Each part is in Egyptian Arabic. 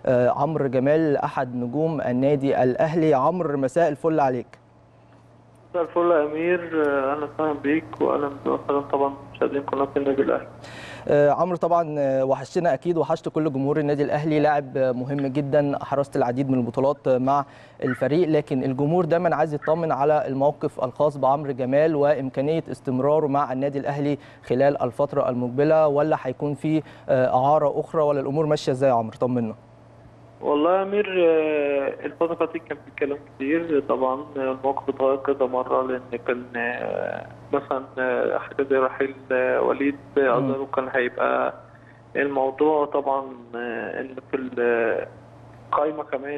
عمرو جمال احد نجوم النادي الاهلي عمرو مساء الفل عليك مساء الفل يا امير اهلا وسهلا بيك واهلا وسهلا طبعا مشاهدين قناه النادي الاهلي آه عمرو طبعا وحشتنا اكيد وحشت كل جمهور النادي الاهلي لاعب مهم جدا حرزت العديد من البطولات مع الفريق لكن الجمهور دايما عايز يطمن على الموقف الخاص بعمرو جمال وامكانيه استمراره مع النادي الاهلي خلال الفتره المقبله ولا هيكون في اعاره اخرى ولا الامور ماشيه ازاي يا عمرو طمنا والله يا امير الفتره اللي فاتت كان في كلام كتير طبعا الموقف اتغير كذا مره لان كان مثلا حاجه زي رحيل وليد ازارو كان هيبقى الموضوع طبعا ان في القايمه كمان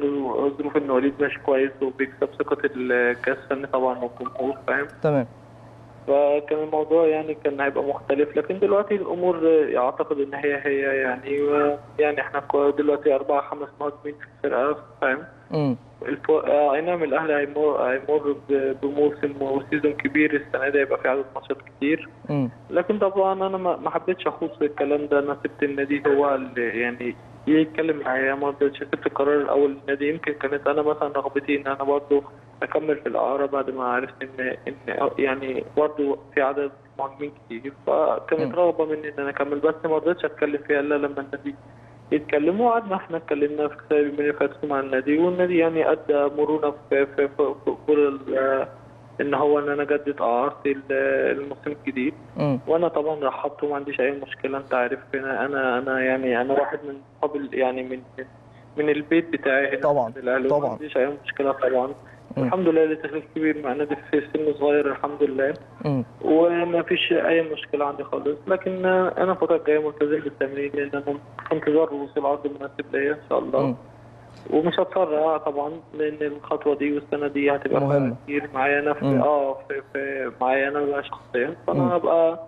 ظروف ان وليد ماشي كويس وبيكسب ثقه الكاس فني طبعا والجمهور فاهم تمام فكان الموضوع يعني كان هيبقى مختلف لكن دلوقتي الامور اعتقد ان هي هي يعني يعني احنا دلوقتي اربعه خمس مهاجمين في الفرقه فاهم؟ الفو... اي نعم الاهلي هيمر هيمر بموسم وسيزون كبير السنه دي هيبقى في عدد ماتشات كتير م. لكن طبعا انا ما حبيتش اخوض في الكلام ده انا سبت النادي هو اللي يعني يتكلم معايا ما رضيتش سبت القرار الاول للنادي يمكن كانت انا مثلا رغبتي ان انا برضه اكمل في الاعاره بعد ما عرفت ان ان يعني برضه في عدد مهاجمين كتير فكانت رغبه مني ان انا اكمل بس ما رضيتش اتكلم فيها الا لما النادي يتكلموا وقعدنا احنا اتكلمنا في كتاب من اللي فاتت مع النادي والنادي يعني ادى مرونه في في في, في كل ان هو ان انا جدد اعارتي الموسم الجديد م. وانا طبعا رحبت وما عنديش اي مشكله انت عارف انا انا انا يعني انا واحد من صحاب يعني من من البيت بتاعي هنا طبعا طبعا ما عنديش اي مشكله طبعا الحمد لله لتخليل كبير مع نادي في سن صغير الحمد لله م. وما فيش اي مشكله عندي خالص لكن انا الفتره الجايه ملتزم بالتمرين لان انا في انتظار وصول عرض مناسب ليا ان شاء الله م. ومش هتسرع طبعا لان الخطوه دي والسنه دي هتبقى مهمة. كتير معايا انا في م. اه في, في معايا انا بقى شخصيا م. فانا هبقى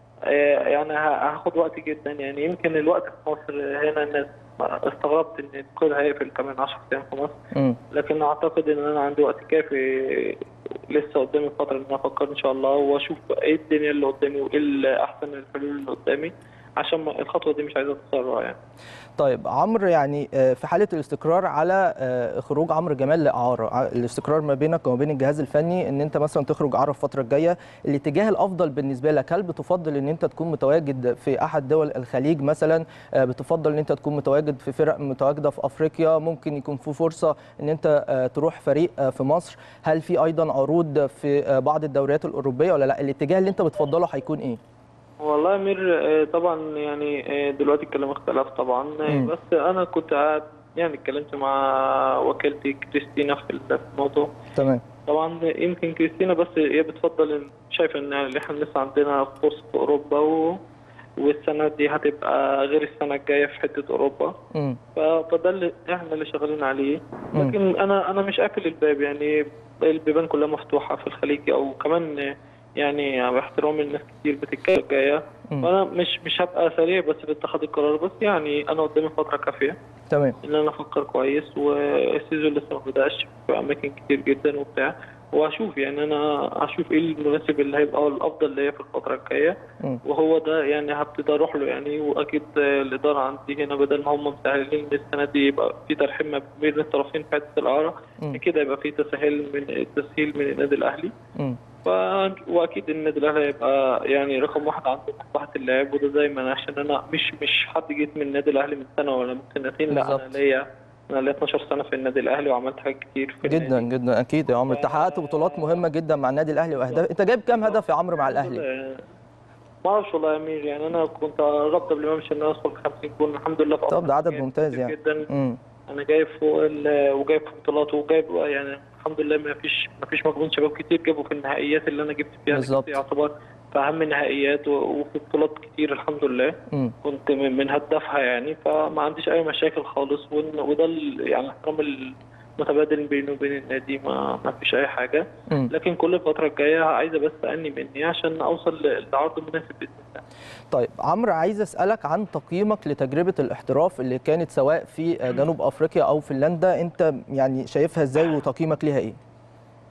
آه يعني هاخد وقت جدا يعني يمكن الوقت في مصر هنا الناس استغربت ان الكل هيقفل كمان 10 ايام في مصر م. لكن اعتقد ان انا عندي وقت كافي لسه قدامي فتره ان انا افكر ان شاء الله واشوف ايه الدنيا اللي قدامي وايه احسن الحلول اللي قدامي عشان الخطوه دي مش عايزه تتسرع يعني طيب عمرو يعني في حاله الاستقرار على خروج عمرو جمال لاعاره الاستقرار ما بينك وما بين الجهاز الفني ان انت مثلا تخرج اعاره الفتره الجايه الاتجاه الافضل بالنسبه لك هل بتفضل ان انت تكون متواجد في احد دول الخليج مثلا بتفضل ان انت تكون متواجد في فرق متواجده في افريقيا ممكن يكون في فرصه ان انت تروح فريق في مصر هل في ايضا عروض في بعض الدوريات الاوروبيه ولا لا الاتجاه اللي انت بتفضله هيكون ايه والله يا امير طبعا يعني دلوقتي الكلام اختلف طبعا مم. بس انا كنت قاعد يعني اتكلمت مع وكالتي كريستينا في الموضوع تمام طبعا يمكن كريستينا بس هي بتفضل شايفه ان احنا لسه عندنا فرصه في اوروبا و... والسنه دي هتبقى غير السنه الجايه في حته اوروبا م. فده اللي احنا اللي شغالين عليه مم. لكن انا انا مش قافل الباب يعني البيبان كلها مفتوحه في الخليج او كمان يعني باحترام الناس كتير بتتكلم جايه مم. فانا مش مش هبقى سريع بس في اتخاذ القرار بس يعني انا قدامي فتره كافيه تمام ان انا افكر كويس والسيزون لسه ما بداش في اماكن كتير جدا وبتاع وهشوف يعني انا هشوف ايه المناسب اللي هيبقى الافضل ليا في الفتره الجايه م. وهو ده يعني هبتدي اروح له يعني واكيد الاداره عندي هنا بدل ما هم مسهلين السنه دي يبقى في ترحيب ما بين الطرفين في حته الاعاره م. كده يبقى في تسهيل من التسهيل من النادي الاهلي م. ف... واكيد النادي الاهلي هيبقى يعني رقم واحد عنده مصلحه اللاعب وده دايما عشان انا مش مش حد جيت من النادي الاهلي من سنه ولا من سنتين لا انا بالظبط. ليا انا ليا 12 سنه في النادي الاهلي وعملت حاجات كتير في جدا النادي. جدا اكيد يا عمرو انت حققت بطولات مهمه جدا مع النادي الاهلي واهداف انت جايب كام هدف يا عمرو مع الاهلي ما اعرفش والله يا امير يعني انا كنت قربت قبل ما امشي ان انا ادخل في 50 جول الحمد لله في طب ده عدد جايب ممتاز كتير يعني جدا امم انا جايب فوق ال- وجايب في بطولات وجايب يعني الحمد لله ما فيش ما فيش مجنون شباب كتير جابوا في النهائيات اللي انا جبت فيها أنا بالظبط. جبت يعتبر في اهم النهائيات و- وفي بطولات كتير الحمد لله امم كنت من من هدافها يعني فما عنديش اي مشاكل خالص وإن- وده ال- يعني الاحترام المتبادل بيني وبين النادي ما ما فيش اي حاجه امم لكن كل الفتره الجايه عايزه بس تأني مني عشان اوصل ل- لعرض مناسب باذن الله طيب عمرو عايز اسالك عن تقييمك لتجربه الاحتراف اللي كانت سواء في جنوب افريقيا او فنلندا انت يعني شايفها ازاي وتقييمك ليها ايه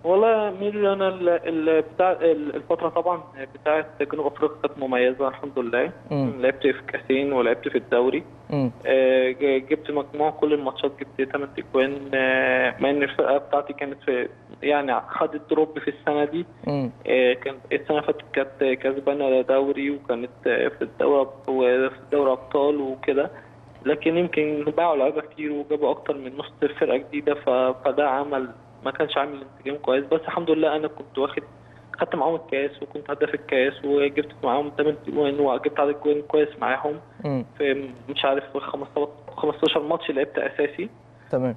والله يا امير انا ال- ال- بتاع ال- الفتره طبعا بتاعه جنوب افريقيا كانت مميزه الحمد لله مم. لعبت في كاسين ولعبت في الدوري مم. آه، ج- جبت مجموع كل الماتشات جبت 8 اجوان آه، مع ان الفرقه بتاعتي كانت في يعني خدت دروب في السنه دي مم. آه، كان السنه اللي فاتت كانت كسبانه دوري وكانت آه، في الدوري وفي دوري ابطال وكده لكن يمكن باعوا لعيبه كتير وجابوا اكتر من نص فرقه جديده ف- فده عمل ما كانش عامل انسجام كويس بس الحمد لله انا كنت واخد خدت معاهم الكاس وكنت هداف الكاس وجبت معاهم 8 جوان وجبت عدد جوان كويس معاهم مم. في مش عارف في 15 15 ماتش لعبت اساسي تمام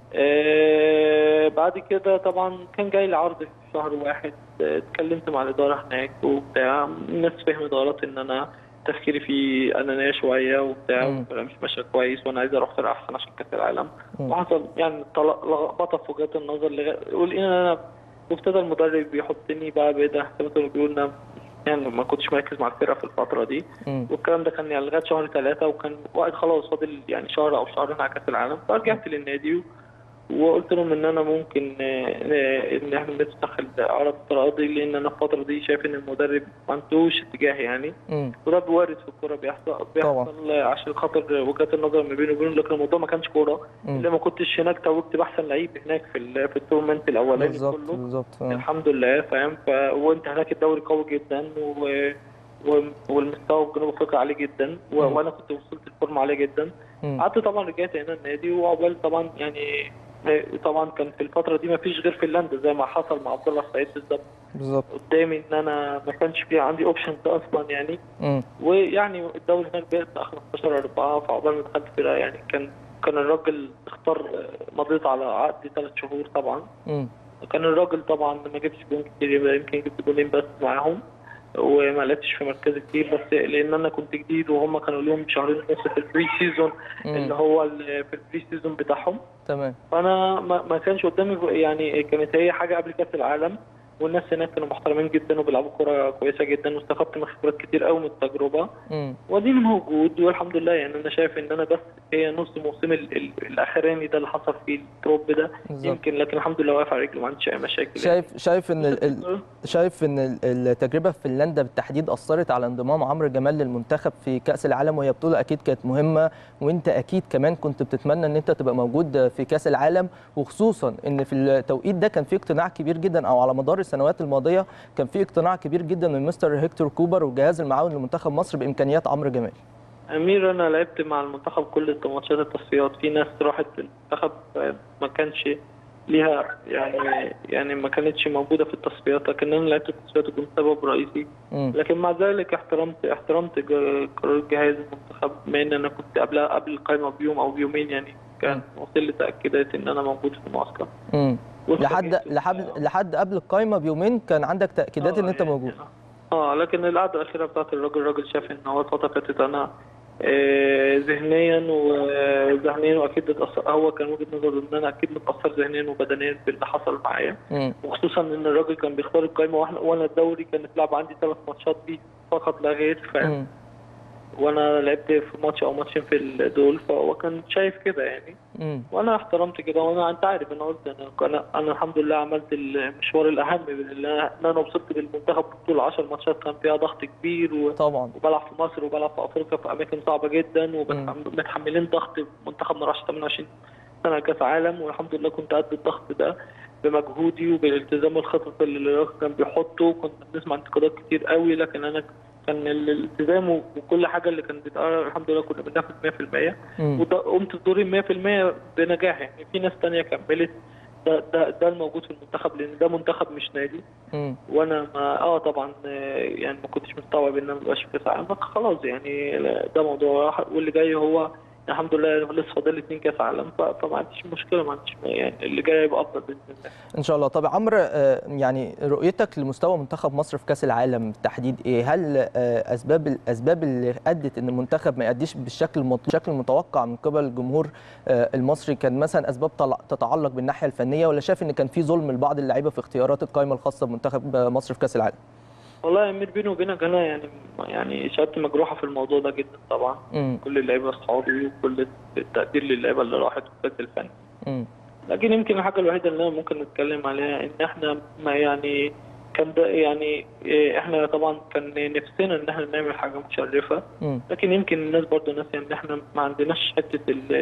آه بعد كده طبعا كان جاي لي عرض في شهر واحد آه، اتكلمت مع الاداره هناك وبتاع الناس فهمت غلط ان انا تفكيري فيه انانيه شويه وبتاع مم. والفرقة مش ماشيه كويس وانا عايز اروح فرقه احسن عشان كاس العالم مم. وحصل يعني طل- لخبطه في وجهات النظر لغا- ولقينا انا وابتدى المدرب بيحطني بقى بعيد عن حساباته بيقول إن أنا يعني ما كنتش مركز مع الفرقه في الفتره دي مم. والكلام ده كان يعني لغايه شهر ثلاثة وكان وقت خلاص فاضل يعني شهر او شهرين على كاس العالم فرجعت للنادي و- وقلت لهم ان انا ممكن آه، آه، ان احنا نفتح العرض بالطريقه دي لان انا الفتره دي شايف ان المدرب ما عندوش اتجاه يعني مم. وده بيوارد في الكوره بيحصل بيحصل عشان خاطر وجهات النظر ما بينه وبينه لكن الموضوع ما كانش كوره مم. اللي ما كنتش هناك توجت باحسن لعيب هناك في ال- في التورنمنت الاولاني بالظبط كله بالظبط آه. الحمد لله فاهم ف... وانت هناك الدوري قوي جدا و... و... والمستوى في جنوب افريقيا عالي جدا و... مم. وانا كنت وصلت الفورمه عاليه جدا مم. قعدت طبعا رجعت هنا النادي وعقبال طبعا يعني طبعا كان في الفتره دي ما فيش غير فنلندا زي ما حصل مع عبد الله السعيد بالظبط بالظبط قدامي ان انا ما كانش في عندي اوبشنز اصلا يعني مم. ويعني الدوري هناك بقى 15 4 فعقبال ما دخلت فرقه يعني كان كان الراجل اختار مضيت على عقد ثلاث شهور طبعا مم. كان الراجل طبعا ما جبتش جون كتير يبقى يمكن جبت جولين بس معاهم وما لعبتش في مركزي كتير بس لان انا كنت جديد وهم كانوا لهم شهرين ونص في البري سيزون اللي مم. هو ال- في البري سيزون بتاعهم تمام فانا ما, ما كانش قدامي يعني كانت هي حاجه قبل كاس العالم والناس هناك كانوا محترمين جدا وبيلعبوا كوره كويسه جدا واستفدت من خبرات كتير قوي من التجربه مم. وديني موجود والحمد لله يعني انا شايف ان انا بس هي نص موسم ال- ال- الاخراني ده اللي حصل فيه الدروب ده بالظبط يمكن لكن الحمد لله واقف على رجلي ما عنديش اي مشاكل شايف شايف ان ال... ال... شايف ان ال- التجربه في فنلندا بالتحديد اثرت على انضمام عمرو جمال للمنتخب في كاس العالم وهي بطوله اكيد كانت مهمه وانت اكيد كمان كنت بتتمنى ان انت تبقى موجود في كاس العالم وخصوصا ان في التوقيت ده كان في اقتناع كبير جدا او على مدار السنوات الماضيه كان في اقتناع كبير جدا من مستر هيكتور كوبر والجهاز المعاون لمنتخب مصر بامكانيات عمرو جمال امير انا لعبت مع المنتخب كل ماتشات التصفيات في ناس راحت المنتخب ما كانش ليها يعني يعني ما كانتش موجوده في التصفيات لكن انا لعبت في التصفيات وكنت سبب رئيسي مم. لكن مع ذلك احترمت احترمت ج- قرار جهاز المنتخب بما ان انا كنت قبلها قبل القائمه بيوم او بيومين يعني كان وصل لي تاكيدات ان انا موجود في المعسكر مم. لحد واستجبت لحد وبتاع. لحد قبل القايمه بيومين كان عندك تاكيدات آه، ان انت يعني- موجود اه لكن القعده الاخيره بتاعت الراجل الراجل شاف ان هو الفتره اللي فاتت انا آه، ذهنيا وذهنيا واكيد اتأثر هو كان وجهه نظره ان انا اكيد متاثر ذهنيا وبدنيا باللي حصل معايا مم. وخصوصا ان الراجل كان بيختار القائمه واحنا وانا الدوري كانت لعب عندي ثلاث ماتشات بيه فقط لا غير ف... مم. وانا لعبت في ماتش او ماتشين في دول فهو كان شايف كده يعني مم. وانا احترمت كده وانا انت عارف انا قلت انا انا, أنا الحمد لله عملت المشوار الاهم اللي انا إن أنا وصلت بالمنتخب طول 10 ماتشات كان فيها ضغط كبير و... طبعا وبلعب في مصر وبلعب في افريقيا في اماكن صعبه جدا ومتحملين ضغط منتخب ما راحش 28 سنه كاس عالم والحمد لله كنت قد الضغط ده بمجهودي وبالالتزام الخطط اللي الراجل كان بيحطه كنا بنسمع انتقادات كتير قوي لكن انا كان الالتزام وكل حاجه اللي كانت بتتقال الحمد لله كنا بننافس 100% مم. وقمت بدوري 100% بنجاح يعني في ناس تانية كملت ده ده ده الموجود في المنتخب لان ده منتخب مش نادي مم. وانا ما اه طبعا آه، يعني ما كنتش مستوعب ان انا مبقاش في كاس عالم بس خلاص يعني لا، ده موضوع راح واللي جاي هو الحمد لله لسه فاضل لي اثنين كاس عالم ف- فما عنديش مشكله ما عنديش يعني اللي جاي يبقى افضل باذن الله ان شاء الله طب عمرو آه، يعني رؤيتك لمستوى منتخب مصر في كاس العالم بالتحديد ايه هل آه، اسباب الاسباب اللي ادت ان المنتخب ما يأديش بالشكل المط- بالشكل المتوقع من قبل الجمهور آه، المصري كان مثلا اسباب طلع- تتعلق بالناحيه الفنيه ولا شايف ان كان في ظلم لبعض اللعيبه في اختيارات القائمه الخاصه بمنتخب آه، مصر في كاس العالم والله يا امير بيني وبينك انا يعني يعني شهادتي مجروحه في الموضوع ده جدا طبعا امم كل اللعيبه اصحابي وكل التقدير للعيبه اللي راحت والجهد الفني امم لكن يمكن الحاجه الوحيده اللي أنا ممكن نتكلم عليها ان احنا ما يعني كان ده يعني إيه، احنا طبعا كان نفسنا ان احنا نعمل حاجه مشرفه مم. لكن يمكن الناس برضو ناسيه ان احنا ما عندناش حته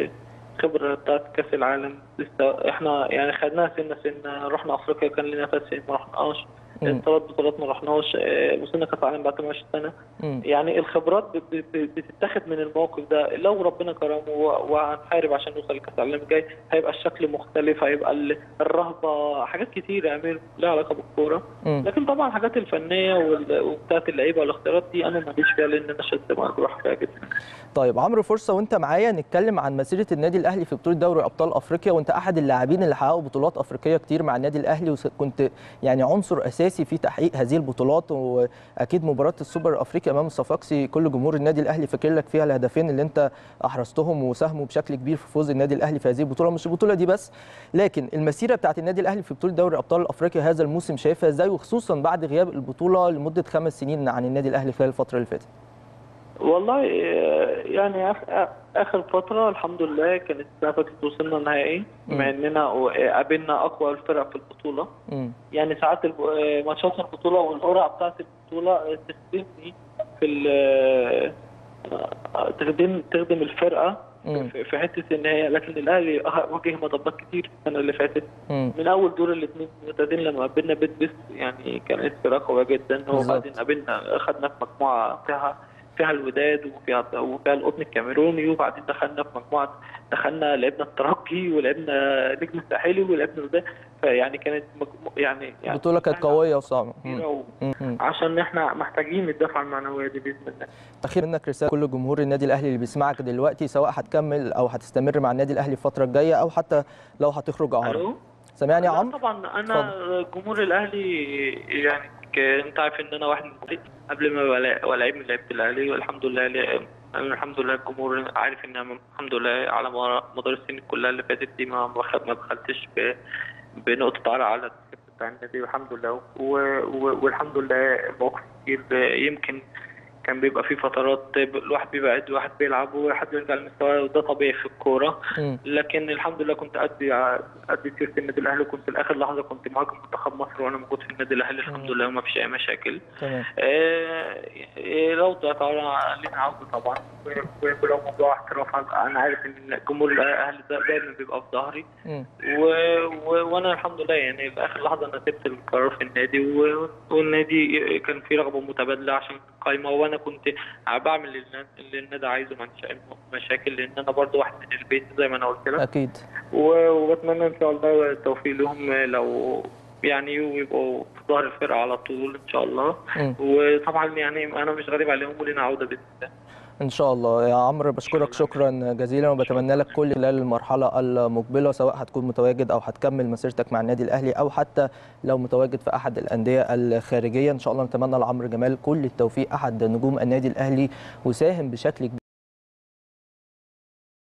الخبره بتاعت كاس العالم لسه احنا يعني خدناها سنه سنه رحنا افريقيا كان لنا ثلاث سنين ما رحناش مم. ثلاث بطولات ما رحناش آه، وصلنا كاس العالم بعد 28 سنه مم. يعني الخبرات ب- ب- بتتاخد من الموقف ده لو ربنا كرمه و- وهنحارب عشان نوصل لكاس العالم الجاي هيبقى الشكل مختلف هيبقى ال- الرهبه حاجات كتير يا امير لها علاقه بالكوره مم. لكن طبعا الحاجات الفنيه وال- وبتاعت اللعيبه والاختيارات دي انا ماليش فيها لان انا شد مجروح فيها جدا طيب عمرو فرصه وانت معايا نتكلم عن مسيره النادي الاهلي في بطوله دوري ابطال افريقيا وانت احد اللاعبين اللي حققوا بطولات افريقيه كتير مع النادي الاهلي وكنت يعني عنصر اساسي في تحقيق هذه البطولات واكيد مباراه السوبر الافريقي امام الصفاقسي كل جمهور النادي الاهلي فاكر لك فيها الهدفين اللي انت احرزتهم وساهموا بشكل كبير في فوز النادي الاهلي في هذه البطوله مش البطوله دي بس لكن المسيره بتاعت النادي الاهلي في بطوله دوري ابطال افريقيا هذا الموسم شايفها ازاي وخصوصا بعد غياب البطوله لمده خمس سنين عن النادي الاهلي خلال الفتره اللي فاتت والله آه، يعني آخ- اخر فتره الحمد لله كانت السنه اللي فاتت وصلنا النهائي بما اننا قابلنا اقوى الفرق في البطوله امم يعني ساعات الب- آه، ماتشات البطوله والقرعه بتاعت البطوله آه، تخدمني في ال- آه، تخدم تخدم الفرقه مم. في في حته ان هي لكن الاهلي واجه مطبات كتير السنه اللي فاتت امم من اول دور الاثنين المعتادين لما قابلنا بيت بيس يعني كانت فرقه قويه جدا بالظبط. وبعدين قابلنا خدنا في مجموعه فيها فيها الوداد وفيها وفيها القطن الكاميروني وبعدين دخلنا في مجموعه دخلنا لعبنا الترجي ولعبنا نجم الساحلي ولعبنا الوداد فيعني كانت مجمو يعني يعني البطوله كانت قويه وصعبه مم. كبيرة و- مم. عشان احنا محتاجين الدفعه المعنويه دي باذن الله اخيرا منك رساله كل جمهور النادي الاهلي اللي بيسمعك دلوقتي سواء هتكمل او هتستمر مع النادي الاهلي الفتره الجايه او حتى لو هتخرج اعاره الو سامعني يا لا عمرو طبعا انا جمهور الاهلي يعني ك- انت عارف ان انا واحد من الفريق قبل ما أبقى لا- أبقى لعيب من لعيبه الاهلي والحمد لله لا- أنا الحمد لله الجمهور عارف ان أنا الحمد لله على مر- مدار السنين كلها اللي فاتت دي ما بخ- ما دخلتش ب- بنقطه عرق على الكابتن بتاع النادي والحمد لله و- و- والحمد لله مواقف كتير يمكن كان بيبقى في فترات الواحد بيبقى قد واحد بيلعب وواحد بيرجع لمستواه وده طبيعي في الكوره مم. لكن الحمد لله كنت ادي ادي سيره النادي الاهلي وكنت لاخر لحظه كنت مهاجم منتخب مصر وانا موجود في النادي الاهلي الحمد لله وما فيش اي مشاكل تمام آه، إيه، لو ده طبعا لينا عوده طبعا و- ولو موضوع احتراف انا عارف ان جمهور الاهلي ده دايما بيبقى في ظهري مم. و... و... وانا الحمد لله يعني في اخر لحظه انا سبت القرار في النادي و... والنادي كان في رغبه متبادله عشان قايمه وانا كنت بعمل اللي اللي النادي عايزه ما عنديش اي مشاكل لان انا برضو واحد من البيت زي ما انا قلت لك اكيد و- وبتمنى ان شاء الله التوفيق لهم لو يعني ويبقوا في ظهر الفرقه على طول ان شاء الله مم. وطبعا يعني انا مش غريب عليهم ولينا عوده باذن الله ان شاء الله يا عمرو بشكرك شكرا جزيلا وبتمنى لك كل خلال المرحله المقبله سواء هتكون متواجد او هتكمل مسيرتك مع النادي الاهلي او حتى لو متواجد في احد الانديه الخارجيه ان شاء الله نتمنى لعمرو جمال كل التوفيق احد نجوم النادي الاهلي وساهم بشكل كبير